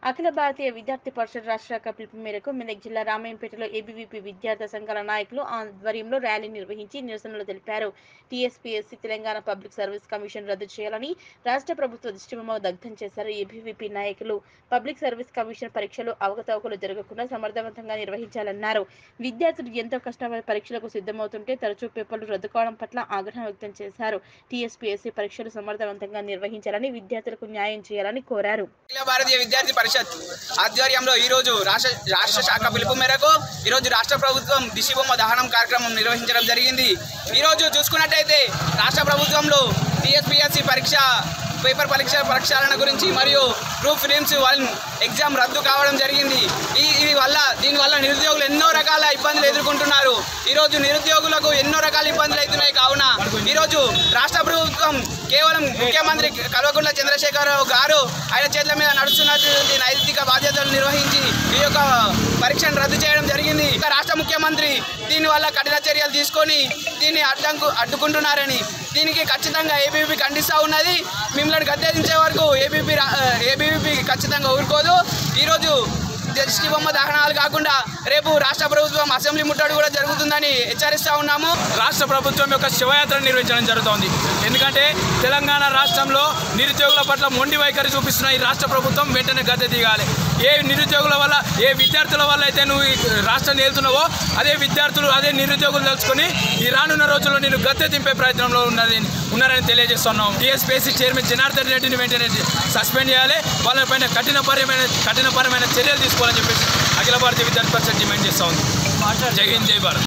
అఖిల భారతీయ విద్యార్థి పరిషత్ రాష్ట్ర శాఖ పిలుపు మేరకు మెదక్ జిల్లా రామాయంపేటలో ఏబీవీపీ విద్యార్థి సంఘాల నాయకులు ఆధ్వర్యంలో ర్యాలీ నిర్వహించి నిరసనలు తెలిపారు TSPSC Telangana public service commission రద్దు చేయాలని రాష్ట్ర ప్రభుత్వ దిష్టిబొమ్మ దగ్ధం చేశారు ఏబీవీపీ నాయకులు పబ్లిక్ సర్వీస్ కమిషన్ పరీక్షలు అవకతవకలు జరగకుండా సమర్థవంతంగా నిర్వహించాలన్నారు విద్యార్థులు ఎంతో కష్టపడి పరీక్షలకు సిద్ధమవుతుంటే తరచూ పేపర్లు రద్దు కావడం పట్ల ఆగ్రహం వ్యక్తం చేశారు టీఎస్పీఎస్సీ పరీక్షలు సమర్థవంతంగా నిర్వహించాలని విద్యార్థులకు న్యాయం చేయాలని కోరారు అఖిల భారతీయ విద్యార్థి పరిషత్ ఆధ్వర్యంలో ఈ రోజు రాష్ట్ర రాష్ట్ర శాఖ పిలుపు మేరకు ఈ రోజు రాష్ట్ర ప్రభుత్వం దిశిబొమ్మ దహనం కార్యక్రమం నిర్వహించడం జరిగింది ఈ రోజు చూసుకున్నట్టయితే రాష్ట్ర ప్రభుత్వంలో టీఎస్పీఎస్సీ పరీక్ష పేపర్ పరీక్ష ప్రక్షాళన గురించి మరియు గ్రూప్ ఫిలిమ్స్ వన్ ఎగ్జామ్ రద్దు కావడం జరిగింది ఈ ఈ వల్ల దీనివల్ల నిరుద్యోగులు ఎన్నో రకాల ఇబ్బందులు ఎదుర్కొంటున్నారు ఈరోజు నిరుద్యోగులకు ఎన్నో రకాల ఇబ్బందులు అవుతున్నాయి కావున ఈరోజు రాష్ట్ర ప్రభుత్వం కేవలం ముఖ్యమంత్రి కల్వకుంట్ల చంద్రశేఖరరావు గారు ఆయన చేతుల మీద నడుస్తున్నటువంటి నైతిక బాధ్యతలు నిర్వహించి ఈ యొక్క పరీక్షను రద్దు చేయడం జరిగింది ఇక రాష్ట్ర ముఖ్యమంత్రి దీనివల్ల కఠిన చర్యలు తీసుకొని దీన్ని అడ్డంకు అడ్డుకుంటున్నారని దీనికి ఖచ్చితంగా ఏబీపీ ఖండిస్తూ ఉన్నది మిమ్మల్ని గద్దెదించే వరకు ఏబీపీ ఏబీపీ ఖచ్చితంగా ఊరుకోదు ఈరోజు దిష్టి బొమ్మ దహనాలు కాకుండా రేపు రాష్ట్ర ప్రభుత్వం అసెంబ్లీ ముట్టడి కూడా జరుగుతుందని హెచ్చరిస్తూ ఉన్నాము రాష్ట్ర ప్రభుత్వం యొక్క శివయాత్ర నిర్వహించడం జరుగుతోంది ఎందుకంటే తెలంగాణ రాష్ట్రంలో నిరుద్యోగుల పట్ల మొండి వైఖరి చూపిస్తున్న ఈ రాష్ట్ర ప్రభుత్వం వెంటనే గద్దె దిగాలి ఏ నిరుద్యోగుల వల్ల ఏ విద్యార్థుల వల్ల అయితే నువ్వు ఈ రాష్ట్రాన్ని వెళ్తున్నావో అదే విద్యార్థులు అదే నిరుద్యోగులు తెలుసుకొని ఈ రానున్న రోజుల్లో నేను గద్దె దింపే ప్రయత్నంలో ఉన్నది ఉన్నారని తెలియజేస్తున్నాం టీఎస్పీఎస్సీ చైర్మన్ జనార్దన్ రెడ్డిని వెంటనే సస్పెండ్ చేయాలి వాళ్ళపైన కఠినపరమైన కఠినపరమైన చర్యలు తీసుకోవాలని చెప్పేసి అఖిల భారతీయ విద్యార్థి పరిషత్ డిమాండ్ చేస్తా ఉంది జై హింద్ జై భారత్